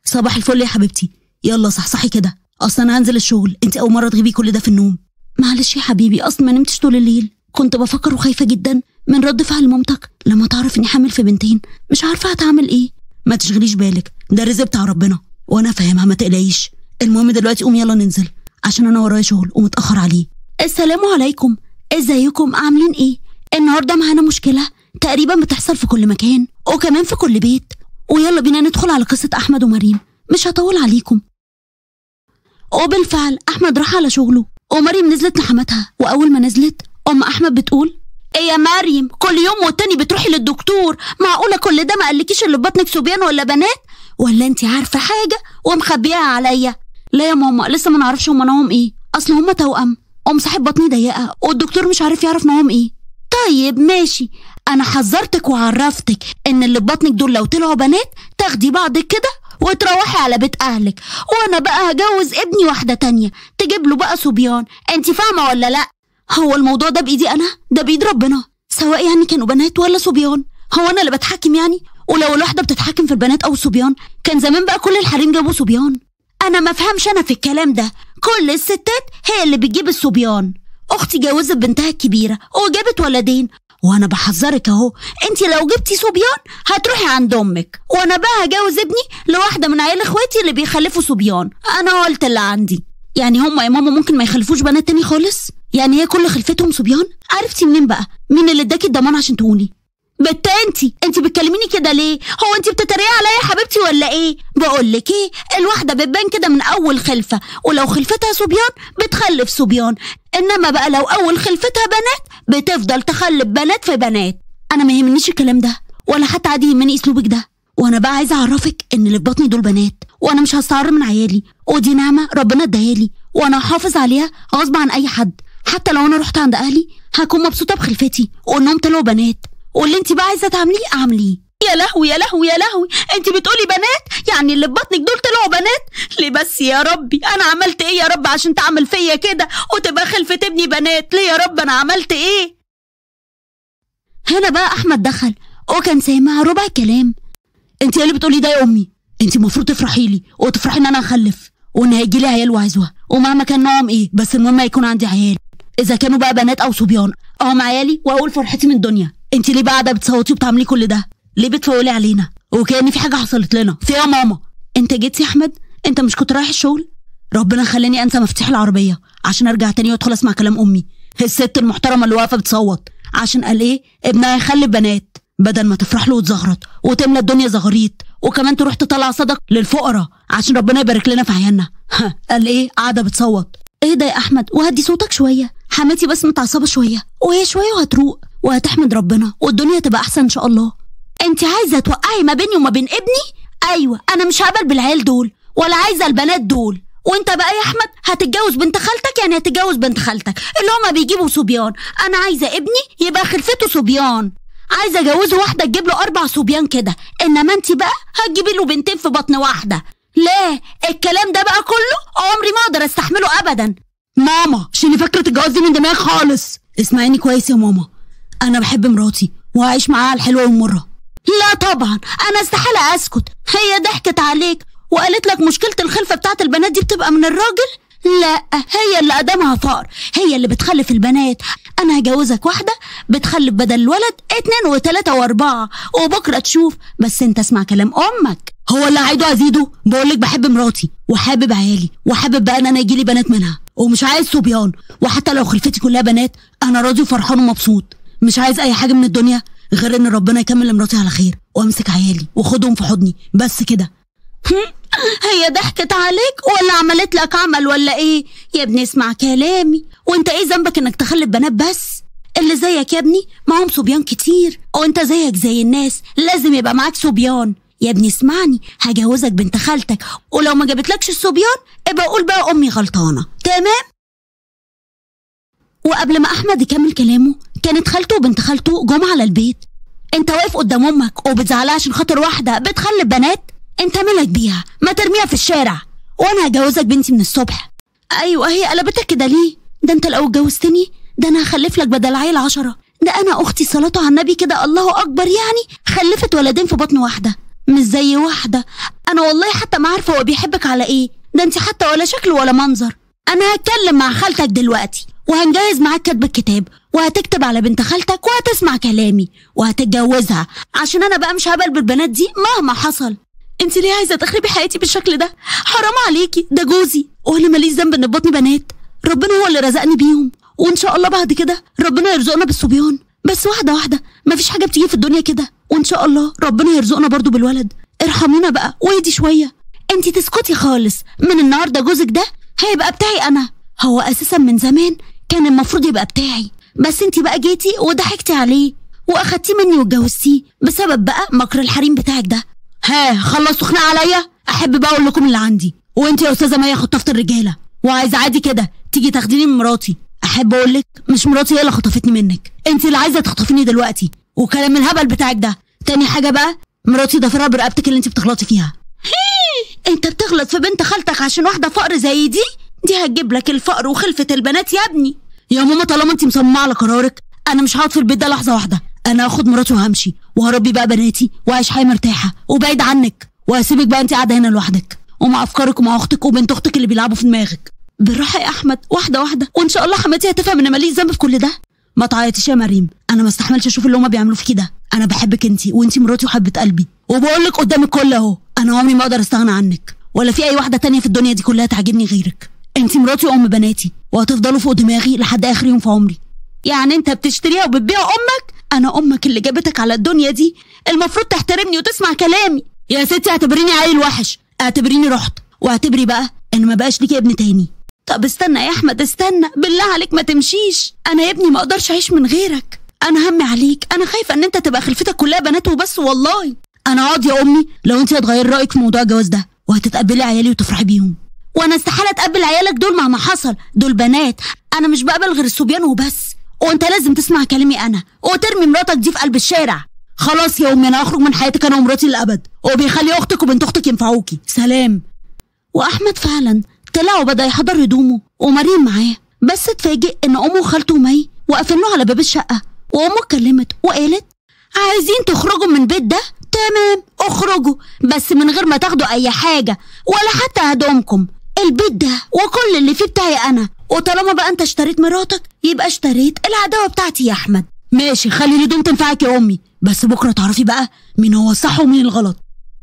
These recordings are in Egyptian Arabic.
صباح الفل يا حبيبتي يلا صحصحي كده اصلا انا هنزل الشغل انت اول مره تغيبي كل ده في النوم معلش يا حبيبي اصلا ما نمتش طول الليل كنت بفكر وخايفه جدا من رد فعل مامتك لما تعرف اني حامل في بنتين مش عارفه هتعمل ايه ما تشغليش بالك ده الرزق بتاع ربنا وانا فاهمها ما تقلقيش المهم دلوقتي قوم يلا ننزل عشان انا ورايا شغل ومتاخر عليه السلام عليكم ازيكم عاملين ايه النهارده معانا مشكله تقريبا بتحصل في كل مكان وكمان في كل بيت ويلا بينا ندخل على قصه احمد ومريم مش هطول عليكم وبالفعل احمد راح على شغله ومريم نزلت لحماتها واول ما نزلت ام احمد بتقول ايه يا مريم كل يوم والتاني بتروحي للدكتور معقوله كل ده ما قالكيش اللي في بطنك صبيان ولا بنات ولا انت عارفه حاجه ومخبيها عليا لا يا ماما لسه ما نعرفش هما نوعهم ايه اصل هما توأم ام صاحب بطني ضيقه والدكتور مش عارف يعرف نوعهم ايه طيب ماشي انا حذرتك وعرفتك ان اللي في بطنك دول لو طلعوا بنات تاخدي بعضك كده وتروحي على بيت اهلك وانا بقى هجوز ابني واحده تانية تجيب له بقى صبيان انت فاهمه ولا لا هو الموضوع ده بايدي انا ده بايد ربنا سواء يعني كانوا بنات ولا صبيان هو انا اللي بتحكم يعني ولو الواحده بتتحكم في البنات او الصبيان كان زمان بقى كل الحريم جابوا صبيان انا ما فهمش انا في الكلام ده كل الستات هي اللي بتجيب الصبيان اختي جوزت بنتها الكبيره وجابت ولدين وانا بحذرك اهو انت لو جبتي صبيان هتروحي عند امك وانا بقى هجوز ابني لواحده من عيال اخواتي اللي بيخلفوا صبيان انا قلت اللي عندي يعني هم يا ماما ممكن ما يخلفوش بنات تاني خالص يعني هي كل خلفتهم صبيان عرفتي منين بقى مين اللي اداكي الضمان عشان تقولي بت انتي انتي بتكلميني كده ليه هو انتي بتتريقي عليا يا حبيبتي ولا ايه بقول لك ايه الواحده بتبان كده من اول خلفه ولو خلفتها صبيان بتخلف صبيان انما بقى لو اول خلفتها بنات بتفضل تخلف بنات في بنات انا ما يهمنيش الكلام ده ولا حتى عادي يهمني اسلوبك ده وانا بقى عايزه اعرفك ان اللي في بطني دول بنات وانا مش هستعر من عيالي ودي نعمه ربنا اداها لي وانا هحافظ عليها غصب عن اي حد حتى لو انا رحت عند اهلي هكون مبسوطه بخلفتي وانهم طلعوا بنات واللي انت بقى عايزه تعمليه اعمليه يا لهوي يا لهوي يا لهوي انت بتقولي بنات يعني اللي في بطنك دول طلعوا بنات ليه بس يا ربي انا عملت ايه يا رب عشان تعمل فيا كده وتبقى خلفة ابني بنات ليه يا رب انا عملت ايه هنا بقى احمد دخل وكان سامع ربع كلام انت ايه اللي بتقولي ده يا امي انت المفروض تفرحي لي وتفرحي ان انا هخلف وان هيجي لي عيال وعزوه ومهما كان نوعهم ايه بس المهم هيكون عندي عيال اذا كانوا بقى بنات او صبيان اهم عيالي واقول فرحتي من الدنيا انت ليه بقى قاعده بتصوتي وبتعملي كل ده ليه بتفولي علينا وكأن في حاجه حصلت لنا في يا ماما انت جيت يا احمد انت مش كنت رايح الشغل ربنا خلاني انسى مفتاح العربيه عشان ارجع تاني وادخل اسمع كلام امي الست المحترمه اللي واقفه بتصوت عشان قال ايه ابنها يخلف بنات بدل ما تفرح له وتزغرط وتملى الدنيا زغاريط وكمان تروح تطلع صدق للفقراء عشان ربنا يبارك لنا في عيالنا قال ايه قاعده بتصوت ايه ده يا احمد وهدي صوتك شويه حماتي بس متعصبه شويه وهي شويه وهتروق وهتحمد ربنا والدنيا تبقى احسن ان شاء الله انت عايزه توقعي ما بيني وما بين ابني ايوه انا مش هقبل بالعيال دول ولا عايزه البنات دول وانت بقى يا احمد هتتجوز بنت خالتك يعني هتتجوز بنت خالتك اللي هما بيجيبوا صبيان انا عايزه ابني يبقى خلفته صبيان عايزه اجوزه واحده تجيب له اربع صبيان كده انما انت بقى هتجيبي له بنتين في بطن واحده لا الكلام ده بقى كله عمري ما اقدر استحمله ابدا ماما شيلي فكره الجواز دي من دماغي خالص اسمعيني كويس يا ماما انا بحب مراتي وهعيش معاها الحلوه والمره لا طبعا انا استحاله اسكت هي ضحكت عليك وقالت لك مشكله الخلفه بتاعت البنات دي بتبقى من الراجل لا هي اللي قدامها فقر هي اللي بتخلف البنات انا هجوزك واحده بتخلف بدل الولد اتنين وتلاته واربعه وبكره تشوف بس انت اسمع كلام امك هو اللي عايده ازيده بقولك بحب مراتي وحابب عيالي وحابب بقى ان انا يجيلي بنات منها ومش عايز صبيان وحتى لو خلفتي كلها بنات انا راضي وفرحان ومبسوط مش عايز اي حاجه من الدنيا غير ان ربنا يكمل لمراتي على خير وامسك عيالي واخدهم في حضني بس كده هي ضحكت عليك ولا عملت لك عمل ولا ايه يا ابني اسمع كلامي وانت ايه ذنبك انك تخلف بنات بس اللي زيك يا ابني معاهم صبيان كتير وانت زيك زي الناس لازم يبقى معاك صبيان يا ابني اسمعني هجوزك بنت خالتك ولو ما جابتلكش الصبيان ابقى قول بقى امي غلطانه تمام وقبل ما احمد يكمل كلامه كانت خالته وبنت خالته جم على البيت انت واقف قدام امك وبتزعلها عشان خاطر واحده بتخلف بنات انت مالك بيها ما ترميها في الشارع وانا هجوزك بنتي من الصبح ايوه هي قلبتك كده ليه ده انت لو اتجوزتني ده انا هخلف لك بدل عيل عشرة ده انا اختي صلاة على النبي كده الله اكبر يعني خلفت ولدين في بطن واحده مش زي واحده انا والله حتى ما عارفه هو بيحبك على ايه ده انت حتى ولا شكل ولا منظر انا هتكلم مع خالتك دلوقتي وهنجهز معاك كتب الكتاب وهتكتب على بنت خالتك وهتسمع كلامي وهتتجوزها عشان انا بقى مش هقبل بالبنات دي مهما حصل انت ليه عايزه تخربي حياتي بالشكل ده حرام عليكي ده جوزي وانا ماليش ذنب ان بطني بنات ربنا هو اللي رزقني بيهم وان شاء الله بعد كده ربنا يرزقنا بالصبيان بس واحده واحده مفيش حاجه بتيجي في الدنيا كده وان شاء الله ربنا يرزقنا برضو بالولد ارحمينا بقى واهدي شويه انت تسكتي خالص من النهارده جوزك ده هيبقى بتاعي انا هو اساسا من زمان كان المفروض يبقى بتاعي بس انت بقى جيتي وضحكتي عليه واخدتيه مني واتجوزتيه بسبب بقى مكر الحريم بتاعك ده ها خلصتوا خناق عليا احب بقى اقول لكم اللي عندي وانت يا استاذه ميا خطفت الرجاله وعايزه عادي كده تيجي تاخديني من مراتي احب اقول لك مش مراتي هي اللي خطفتني منك انت اللي عايزه تخطفيني دلوقتي وكلام الهبل بتاعك ده تاني حاجه بقى مراتي ضفرها برقبتك اللي انت بتغلطي فيها انت بتغلط في بنت خالتك عشان واحده فقر زي دي دي هتجيب لك الفقر وخلفه البنات يا ابني يا ماما طالما انت مصممه على قرارك انا مش هقعد في البيت ده لحظه واحده انا هاخد مراتي وهمشي وهربي بقى بناتي واعيش حياه مرتاحه وبعيد عنك وهسيبك بقى انت قاعده هنا لوحدك ومع افكارك ومع اختك وبنت اختك اللي بيلعبوا في دماغك بالراحه يا احمد واحده واحده وان شاء الله حماتي هتفهم ان ماليش ذنب في كل ده ما تعيطيش يا مريم انا ما استحملش اشوف اللي هما بيعملوه فيكي ده انا بحبك انت وانت مراتي وحبه قلبي وبقول لك قدام الكل اهو انا عمري ما اقدر استغنى عنك ولا في اي واحده تانية في الدنيا دي كلها تعجبني غيرك انت مراتي وام بناتي وهتفضلوا فوق دماغي لحد اخر يوم في عمري يعني انت بتشتريها وبتبيع امك انا امك اللي جابتك على الدنيا دي المفروض تحترمني وتسمع كلامي يا ستي اعتبريني عيل وحش اعتبريني رحت واعتبري بقى ان ما بقاش ليكي ابن تاني طب استنى يا احمد استنى بالله عليك ما تمشيش انا يا ابني ما اقدرش اعيش من غيرك انا همي عليك انا خايفه ان انت تبقى خلفتك كلها بنات وبس والله انا اقعد يا امي لو انت هتغيري رايك في موضوع الجواز ده وهتتقبلي عيالي وتفرحي بيهم وانا استحاله اتقبل عيالك دول مهما حصل دول بنات انا مش بقبل غير الصبيان وبس وانت لازم تسمع كلامي انا وترمي مراتك دي في قلب الشارع خلاص يا امي انا هخرج من حياتك انا ومراتي للابد وبيخلي اختك وبنت اختك ينفعوكي سلام واحمد فعلا طلع وبدا يحضر هدومه ومريم معاه بس اتفاجئ ان امه وخالته ومي واقفين له على باب الشقه وامه اتكلمت وقالت عايزين تخرجوا من البيت ده تمام اخرجوا بس من غير ما تاخدوا اي حاجه ولا حتى هدومكم البيت ده وكل اللي فيه بتاعي انا وطالما بقى انت اشتريت مراتك يبقى اشتريت العداوه بتاعتي يا احمد ماشي خلي الهدوم تنفعك يا امي بس بكره تعرفي بقى مين هو الصح ومين الغلط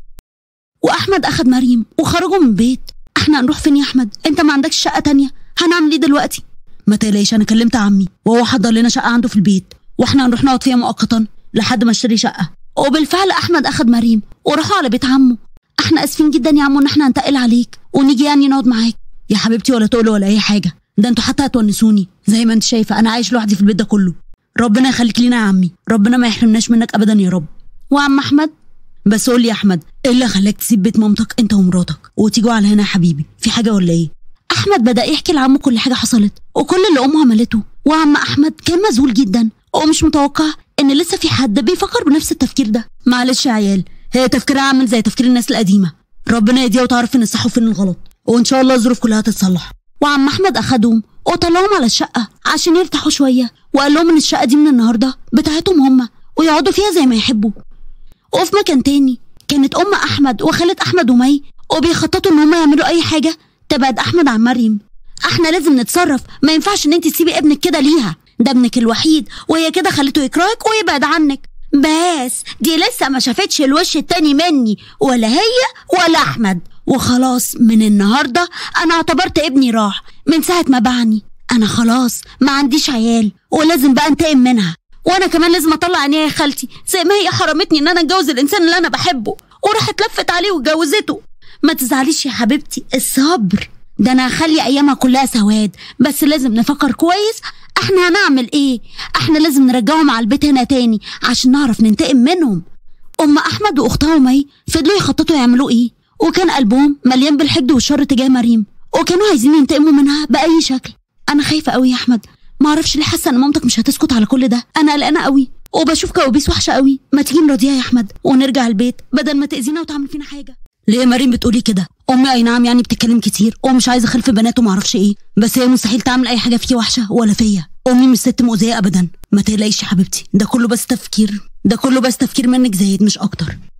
واحمد اخد مريم وخرجوا من البيت احنا هنروح فين يا احمد انت ما عندكش شقه تانية هنعمل ايه دلوقتي ما تقلقيش انا كلمت عمي وهو حضر لنا شقه عنده في البيت واحنا هنروح نقعد فيها مؤقتا لحد ما اشتري شقه وبالفعل احمد اخد مريم وراحوا على بيت عمه احنا اسفين جدا يا عمو ان احنا هنتقل عليك ونيجي يعني نقعد معاك يا حبيبتي ولا تقولي ولا اي حاجه ده انتوا حتى هتونسوني زي ما انت شايفه انا عايش لوحدي في البيت ده كله ربنا يخليك لينا يا عمي ربنا ما يحرمناش منك ابدا يا رب وعم احمد بس قول لي يا احمد ايه اللي خلاك تسيب بيت مامتك انت ومراتك وتيجوا على هنا يا حبيبي في حاجه ولا ايه احمد بدا يحكي لعمه كل حاجه حصلت وكل اللي امه عملته وعم احمد كان مذهول جدا ومش متوقع ان لسه في حد بيفكر بنفس التفكير ده معلش يا عيال هي تفكيرها عامل زي تفكير الناس القديمه ربنا يهديها وتعرف فين الصح وفين الغلط وان شاء الله الظروف كلها تتصلح وعم احمد اخدهم وطلعهم على الشقه عشان يرتاحوا شويه وقال لهم ان الشقه دي من النهارده بتاعتهم هما ويقعدوا فيها زي ما يحبوا وفي مكان تاني كانت ام احمد وخالة احمد ومي وبيخططوا ان هما يعملوا اي حاجه تبعد احمد عن مريم احنا لازم نتصرف ما ينفعش ان انت تسيبي ابنك كده ليها ده ابنك الوحيد وهي كده خلته يكرهك ويبعد عنك بس دي لسه ما شافتش الوش التاني مني ولا هي ولا احمد وخلاص من النهارده انا اعتبرت ابني راح من ساعه ما باعني انا خلاص ما عنديش عيال ولازم بقى انتقم منها وانا كمان لازم اطلع عينيها يا خالتي زي ما هي حرمتني ان انا اتجوز الانسان اللي انا بحبه وراحت لفت عليه واتجوزته ما تزعليش يا حبيبتي الصبر ده انا هخلي ايامها كلها سواد بس لازم نفكر كويس احنا هنعمل ايه احنا لازم نرجعهم على البيت هنا تاني عشان نعرف ننتقم منهم ام احمد واختها مي فضلوا يخططوا يعملوا ايه وكان قلبهم مليان بالحقد والشر تجاه مريم وكانوا عايزين ينتقموا منها باي شكل انا خايفه قوي يا احمد ما اعرفش ليه حاسه ان مامتك مش هتسكت على كل ده انا قلقانه قوي وبشوف كوابيس وحشه قوي ما تيجي نراضيها يا احمد ونرجع البيت بدل ما تاذينا وتعمل فينا حاجه ليه يا مريم بتقولي كده امي اي نعم يعني بتتكلم كتير ومش عايزه اخلف بنات وما اعرفش ايه بس هي مستحيل تعمل اي حاجه فيكي وحشه ولا فيا امي مش ست مؤذيه ابدا ما تقلقيش يا حبيبتي ده كله بس تفكير ده كله بس تفكير منك زايد مش اكتر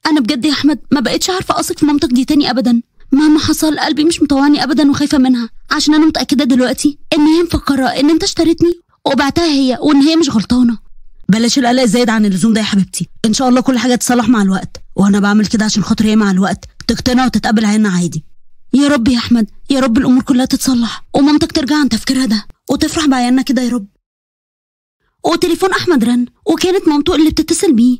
انا بجد يا احمد ما بقتش عارفه اثق في مامتك دي تاني ابدا مهما حصل قلبي مش مطوعني ابدا وخايفه منها عشان انا متاكده دلوقتي ان هي مفكره ان انت اشتريتني وبعتها هي وان هي مش غلطانه بلاش القلق الزايد عن اللزوم ده يا حبيبتي ان شاء الله كل حاجه تتصلح مع الوقت وانا بعمل كده عشان خاطر هي مع الوقت تقتنع وتتقبل عيننا عادي يا رب يا احمد يا رب الامور كلها تتصلح ومامتك ترجع عن تفكيرها ده وتفرح بعيالنا كده يا رب وتليفون احمد رن وكانت مامته اللي بتتصل بيه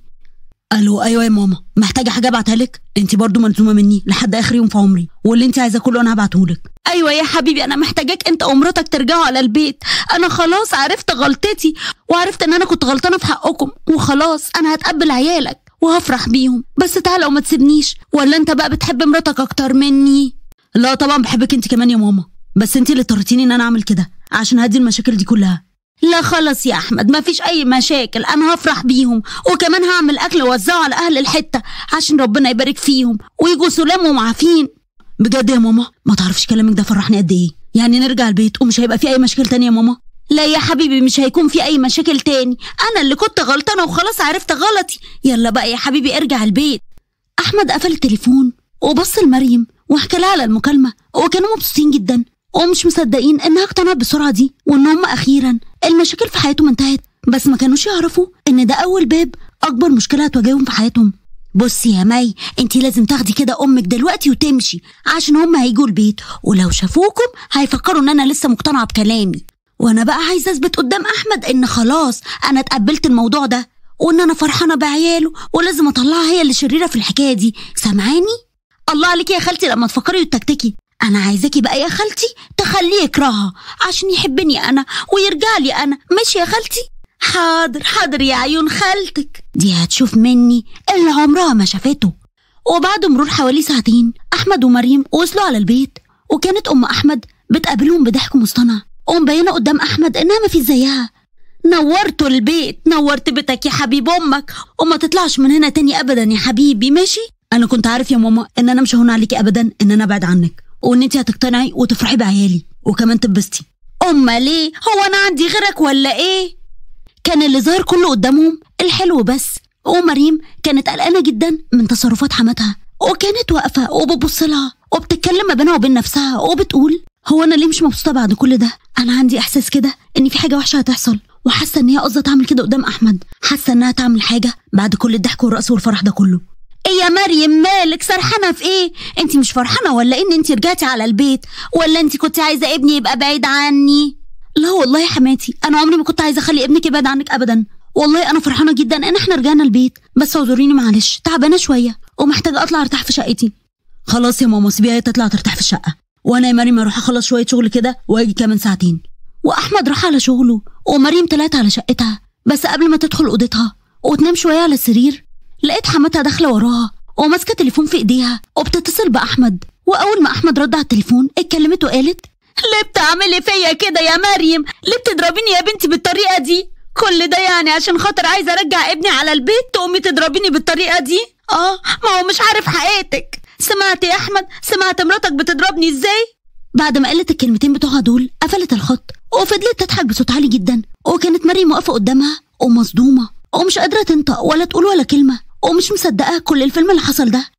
الو ايوه يا ماما محتاجه حاجه ابعتها لك انت برضو ملزومه مني لحد اخر يوم في عمري واللي انت عايزاه كله انا هبعته لك ايوه يا حبيبي انا محتاجاك انت ومراتك ترجعوا على البيت انا خلاص عرفت غلطتي وعرفت ان انا كنت غلطانه في حقكم وخلاص انا هتقبل عيالك وهفرح بيهم بس تعالى وما تسيبنيش ولا انت بقى بتحب مراتك اكتر مني لا طبعا بحبك انت كمان يا ماما بس انت اللي اضطريتيني ان انا اعمل كده عشان هدي المشاكل دي كلها لا خلاص يا احمد ما فيش اي مشاكل انا هفرح بيهم وكمان هعمل اكل اوزعه على اهل الحته عشان ربنا يبارك فيهم ويجوا سلام ومعافين بجد يا ماما ما تعرفش كلامك ده فرحني قد ايه يعني نرجع البيت ومش هيبقى في اي مشاكل تانية يا ماما لا يا حبيبي مش هيكون في اي مشاكل تاني انا اللي كنت غلطانه وخلاص عرفت غلطي يلا بقى يا حبيبي ارجع البيت احمد قفل التليفون وبص لمريم وحكى لها على المكالمه وكانوا مبسوطين جدا ومش مصدقين انها اقتنعت بالسرعه دي وان هم اخيرا المشاكل في حياتهم انتهت بس ما كانوش يعرفوا ان ده اول باب اكبر مشكله هتواجههم في حياتهم بصي يا مي انت لازم تاخدي كده امك دلوقتي وتمشي عشان هم هيجوا البيت ولو شافوكم هيفكروا ان انا لسه مقتنعه بكلامي وانا بقى عايزه اثبت قدام احمد ان خلاص انا اتقبلت الموضوع ده وان انا فرحانه بعياله ولازم اطلعها هي اللي شريره في الحكايه دي سامعاني الله عليكي يا خالتي لما تفكري وتكتكي انا عايزاكي بقى يا خالتي تخليه يكرهها عشان يحبني انا ويرجع لي انا ماشي يا خالتي حاضر حاضر يا عيون خالتك دي هتشوف مني اللي عمرها ما شافته وبعد مرور حوالي ساعتين احمد ومريم وصلوا على البيت وكانت ام احمد بتقابلهم بضحك مصطنع ومبينه قدام احمد انها ما في زيها نورتوا البيت نورت بيتك يا حبيب امك وما تطلعش من هنا تاني ابدا يا حبيبي ماشي انا كنت عارف يا ماما ان انا مش هون عليكي ابدا ان انا ابعد عنك وان انت هتقتنعي وتفرحي بعيالي وكمان تبستي أما ليه هو أنا عندي غيرك ولا إيه؟ كان اللي ظاهر كله قدامهم الحلو بس ومريم كانت قلقانة جدا من تصرفات حماتها وكانت واقفة وبتبص لها وبتتكلم ما بينها وبين نفسها وبتقول هو أنا ليه مش مبسوطة بعد كل ده؟ أنا عندي إحساس كده إن في حاجة وحشة هتحصل وحاسة إن هي قصدها تعمل كده قدام أحمد حاسة إنها تعمل حاجة بعد كل الضحك والرقص والفرح ده كله ايه يا مريم مالك سرحانه في ايه انت مش فرحانه ولا ان انت رجعتي على البيت ولا انت كنت عايزه ابني يبقى بعيد عني لا والله يا حماتي انا عمري ما كنت عايزه اخلي ابنك يبعد عنك ابدا والله انا فرحانه جدا ان احنا رجعنا البيت بس اعذريني معلش تعبانه شويه ومحتاجه اطلع ارتاح في شقتي خلاص يا ماما سيبيها تطلع ترتاح في الشقه وانا يا مريم اروح اخلص شويه شغل كده واجي كمان ساعتين واحمد راح على شغله ومريم طلعت على شقتها بس قبل ما تدخل اوضتها وتنام شويه على السرير لقيت حماتها داخله وراها وماسكه تليفون في ايديها وبتتصل باحمد واول ما احمد رد على التليفون اتكلمت وقالت ليه بتعملي فيا كده يا مريم ليه بتضربيني يا بنتي بالطريقه دي كل ده يعني عشان خاطر عايزه ارجع ابني على البيت تقومي تضربيني بالطريقه دي اه ما هو مش عارف حقيقتك سمعت يا احمد سمعت مراتك بتضربني ازاي بعد ما قالت الكلمتين بتوعها دول قفلت الخط وفضلت تضحك بصوت عالي جدا وكانت مريم واقفه قدامها ومصدومه ومش قادره تنطق ولا تقول ولا كلمه ومش مصدقه كل الفيلم اللي حصل ده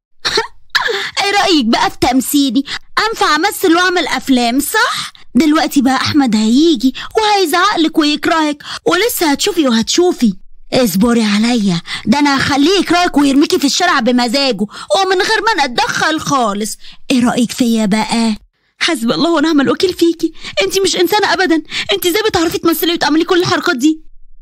ايه رايك بقى في تمثيلي انفع امثل واعمل افلام صح دلوقتي بقى احمد هيجي وهيزعقلك ويكرهك ولسه هتشوفي وهتشوفي اصبري عليا ده انا هخليه يكرهك ويرميكي في الشارع بمزاجه ومن غير ما انا اتدخل خالص ايه رايك فيا بقى حسب الله ونعم الوكيل فيكي انت مش انسانه ابدا انت ازاي بتعرفي تمثلي وتعملي كل الحركات دي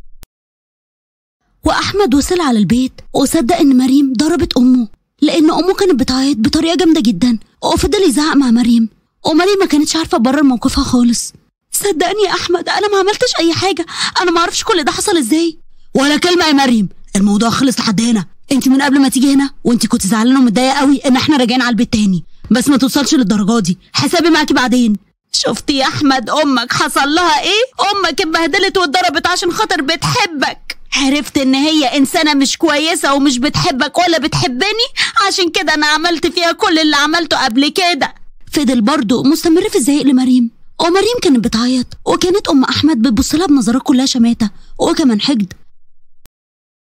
واحمد وصل على البيت وصدق ان مريم ضربت امه لان امه كانت بتعيط بطريقه جامده جدا وفضل يزعق مع مريم ومريم ما كانتش عارفه تبرر موقفها خالص صدقني يا احمد انا ما عملتش اي حاجه انا ما اعرفش كل ده حصل ازاي ولا كلمه يا مريم الموضوع خلص لحد هنا انت من قبل ما تيجي هنا وانت كنت زعلانه ومتضايقه قوي ان احنا راجعين على البيت تاني بس ما توصلش للدرجه دي حسابي معاكي بعدين شفتي يا احمد امك حصل لها ايه امك اتبهدلت واتضربت عشان خاطر بتحبك عرفت ان هي انسانة مش كويسة ومش بتحبك ولا بتحبني عشان كده انا عملت فيها كل اللي عملته قبل كده فضل برضه مستمر في الزعيق لمريم ومريم كانت بتعيط وكانت ام احمد بتبص لها بنظرات كلها شماتة وكمان حقد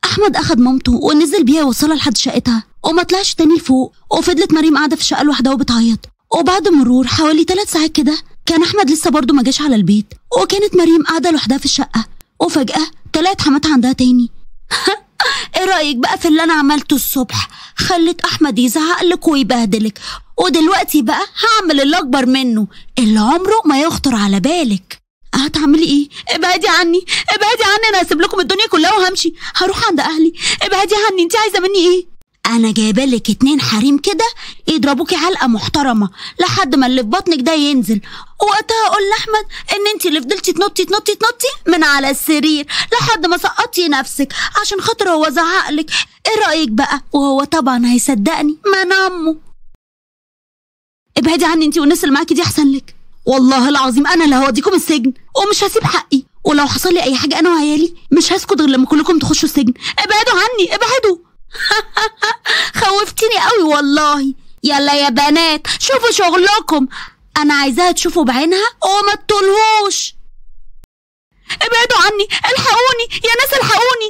احمد اخد مامته ونزل بيها ووصلها لحد شقتها وما طلعش تاني لفوق وفضلت مريم قاعده في الشقه لوحدها وبتعيط وبعد مرور حوالي ثلاث ساعات كده كان احمد لسه برضه ما جاش على البيت وكانت مريم قاعده لوحدها في الشقه وفجاه طلعت حماتها عندها تاني ايه رايك بقى في اللي انا عملته الصبح خلت احمد يزعق لك ويبهدلك ودلوقتي بقى هعمل اللي اكبر منه اللي عمره ما يخطر على بالك هتعملي ايه ابعدي عني ابعدي عني انا هسيب لكم الدنيا كلها وهمشي هروح عند اهلي ابعدي عني انت عايزه مني ايه انا جايبه لك اتنين حريم كده يضربوكي علقه محترمه لحد ما اللي في بطنك ده ينزل وقتها اقول لاحمد ان انت اللي فضلتي تنطي تنطي تنطي من على السرير لحد ما سقطتي نفسك عشان خاطر هو زعقلك ايه رايك بقى وهو طبعا هيصدقني ما انا امه ابعدي عني انت والناس اللي معاكي دي احسن لك والله العظيم انا اللي هوديكم السجن ومش هسيب حقي ولو حصل لي اي حاجه انا وعيالي مش هسكت غير لما كلكم تخشوا السجن ابعدوا عني ابعدوا خوفتيني قوي والله يلا يا بنات شوفوا شغلكم انا عايزاها تشوفوا بعينها وما تطولهوش ابعدوا عني الحقوني يا ناس الحقوني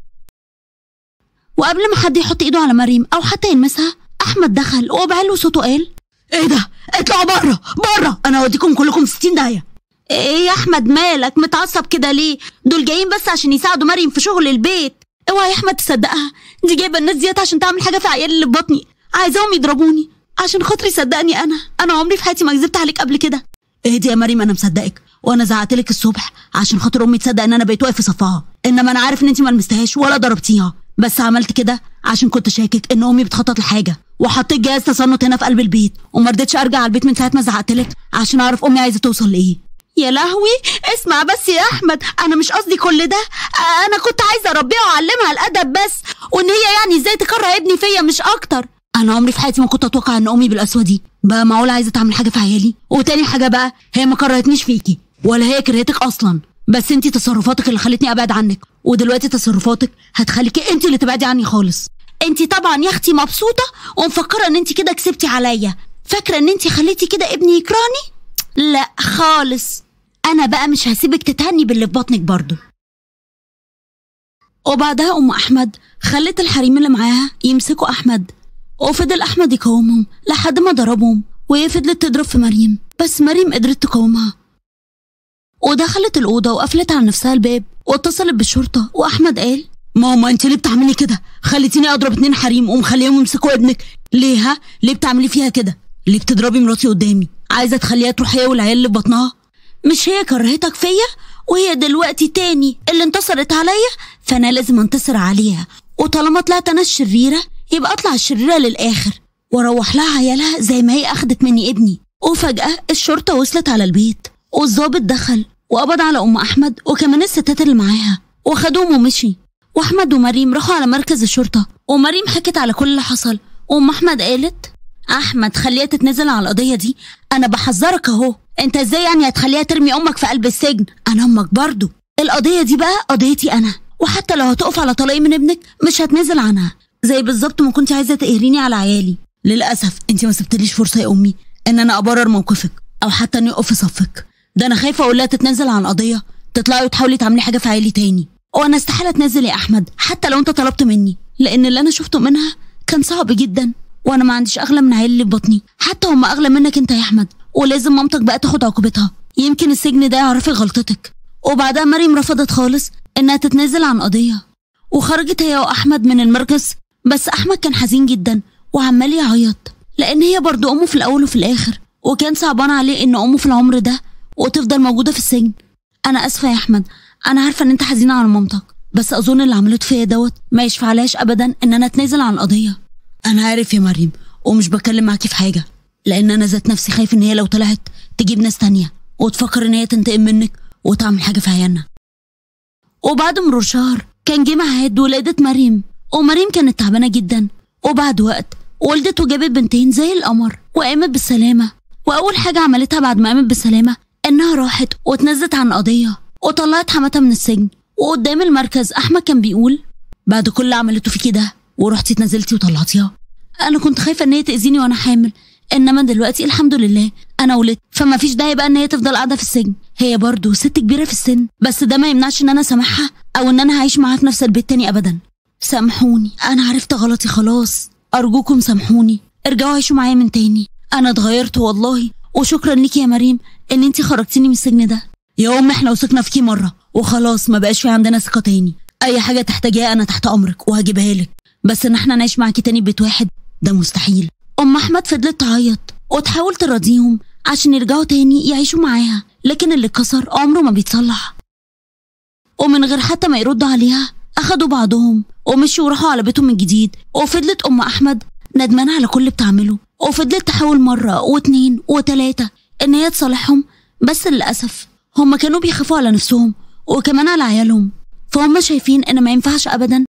وقبل ما حد يحط ايده على مريم او حتى يلمسها احمد دخل وبعله صوته قال ايه ده اطلعوا بره بره انا هوديكم كلكم 60 داهيه ايه يا احمد مالك متعصب كده ليه دول جايين بس عشان يساعدوا مريم في شغل البيت اوعى يا احمد تصدقها دي جايبه الناس ديت عشان تعمل حاجه في عيالي اللي في بطني عايزاهم يضربوني عشان خاطري صدقني انا انا عمري في حياتي ما كذبت عليك قبل كده اهدي يا مريم انا مصدقك وانا زعقت لك الصبح عشان خاطر امي تصدق ان انا بقيت واقف في صفها انما انا عارف ان انت ما لمستهاش ولا ضربتيها بس عملت كده عشان كنت شاكك ان امي بتخطط لحاجه وحطيت جهاز تصنت هنا في قلب البيت وما رضيتش ارجع على البيت من ساعه ما زعقت لك عشان اعرف امي عايزه توصل لايه يا لهوي اسمع بس يا احمد انا مش قصدي كل ده انا كنت عايزه اربيها واعلمها الادب بس وان هي يعني ازاي تكره ابني فيا مش اكتر انا عمري في حياتي ما كنت اتوقع ان امي بالقسوه دي بقى معقول عايزه تعمل حاجه في عيالي وتاني حاجه بقى هي ما كرهتنيش فيكي ولا هي كرهتك اصلا بس انت تصرفاتك اللي خلتني ابعد عنك ودلوقتي تصرفاتك هتخليكي انت اللي تبعدي عني خالص انت طبعا يا اختي مبسوطه ومفكره ان انت كده كسبتي عليا فاكره ان انت خليتي كده ابني يكرهني لا خالص انا بقى مش هسيبك تتهني باللي في بطنك برضه وبعدها ام احمد خلت الحريم اللي معاها يمسكوا احمد وفضل احمد يقاومهم لحد ما ضربهم وهي فضلت تضرب في مريم بس مريم قدرت تقاومها ودخلت الأوضة وقفلت على نفسها الباب واتصلت بالشرطة وأحمد قال ماما انت ليه بتعملي كده خليتيني اضرب اتنين حريم ومخليهم يمسكوا ابنك ليه ها ليه بتعملي فيها كده ليه بتضربي مراتي قدامي عايزه تخليها تروح هي والعيال اللي في بطنها مش هي كرهتك فيا وهي دلوقتي تاني اللي انتصرت عليا فانا لازم انتصر عليها وطالما طلعت انا الشريره يبقى اطلع الشريره للاخر واروح لها عيالها زي ما هي اخدت مني ابني وفجاه الشرطه وصلت على البيت والظابط دخل وقبض على ام احمد وكمان الستات اللي معاها وخدوهم ومشي واحمد ومريم راحوا على مركز الشرطه ومريم حكت على كل اللي حصل وام احمد قالت احمد خليها تتنزل على القضيه دي انا بحذرك اهو انت ازاي يعني هتخليها ترمي امك في قلب السجن انا امك برضو القضيه دي بقى قضيتي انا وحتى لو هتقف على طلاقي من ابنك مش هتنزل عنها زي بالظبط ما كنت عايزه تقهريني على عيالي للاسف انت ما سبتليش فرصه يا امي ان انا ابرر موقفك او حتى اني اقف في صفك ده انا خايفه اقول لها تتنزل عن قضيه تطلعي وتحاولي تعملي حاجه في عيالي تاني وانا استحاله اتنزل يا احمد حتى لو انت طلبت مني لان اللي انا شفته منها كان صعب جدا وانا ما عنديش اغلى من عيالي اللي في بطني حتى هم اغلى منك انت يا احمد ولازم مامتك بقى تاخد عقوبتها يمكن السجن ده يعرفي غلطتك وبعدها مريم رفضت خالص انها تتنازل عن قضيه وخرجت هي واحمد من المركز بس احمد كان حزين جدا وعمال يعيط لان هي برضو امه في الاول وفي الاخر وكان صعبان عليه ان امه في العمر ده وتفضل موجوده في السجن انا اسفه يا احمد انا عارفه ان انت حزين على مامتك بس اظن اللي عملته فيا دوت ما يشفعلهاش ابدا ان انا اتنازل عن القضيه انا عارف يا مريم ومش بتكلم معاكي في حاجه لان انا ذات نفسي خايف ان هي لو طلعت تجيب ناس تانية وتفكر ان هي تنتقم منك وتعمل حاجه في عيالنا وبعد مرور شهر كان جه ميعاد ولاده مريم ومريم كانت تعبانه جدا وبعد وقت ولدت وجابت بنتين زي القمر وقامت بالسلامه واول حاجه عملتها بعد ما قامت بالسلامه انها راحت واتنزلت عن قضيه وطلعت حماتها من السجن وقدام المركز احمد كان بيقول بعد كل اللي عملته فيكي ده ورحتي اتنزلتي وطلعتيها انا كنت خايفه ان هي تاذيني وانا حامل انما دلوقتي الحمد لله انا ولدت فما فيش داعي بقى ان هي تفضل قاعده في السجن هي برضه ست كبيره في السن بس ده ما يمنعش ان انا سامحها او ان انا هعيش معاها في نفس البيت تاني ابدا سامحوني انا عرفت غلطي خلاص ارجوكم سامحوني ارجعوا عيشوا معايا من تاني انا اتغيرت والله وشكرا ليكي يا مريم ان انتي خرجتيني من السجن ده يا ام احنا وثقنا فيكي مره وخلاص ما بقاش في عندنا ثقه تاني اي حاجه تحتاجيها انا تحت امرك وهجيبها لك بس ان احنا نعيش معاكي تاني في بيت واحد ده مستحيل ام احمد فضلت تعيط وتحاول تراضيهم عشان يرجعوا تاني يعيشوا معاها لكن اللي اتكسر عمره ما بيتصلح ومن غير حتى ما يردوا عليها أخدوا بعضهم ومشوا وراحوا على بيتهم من جديد وفضلت أم أحمد ندمانة على كل اللي بتعمله وفضلت تحاول مرة واتنين وتلاتة إن هي تصالحهم بس للأسف هما كانوا بيخافوا على نفسهم وكمان على عيالهم فهم شايفين إن ما ينفعش أبدا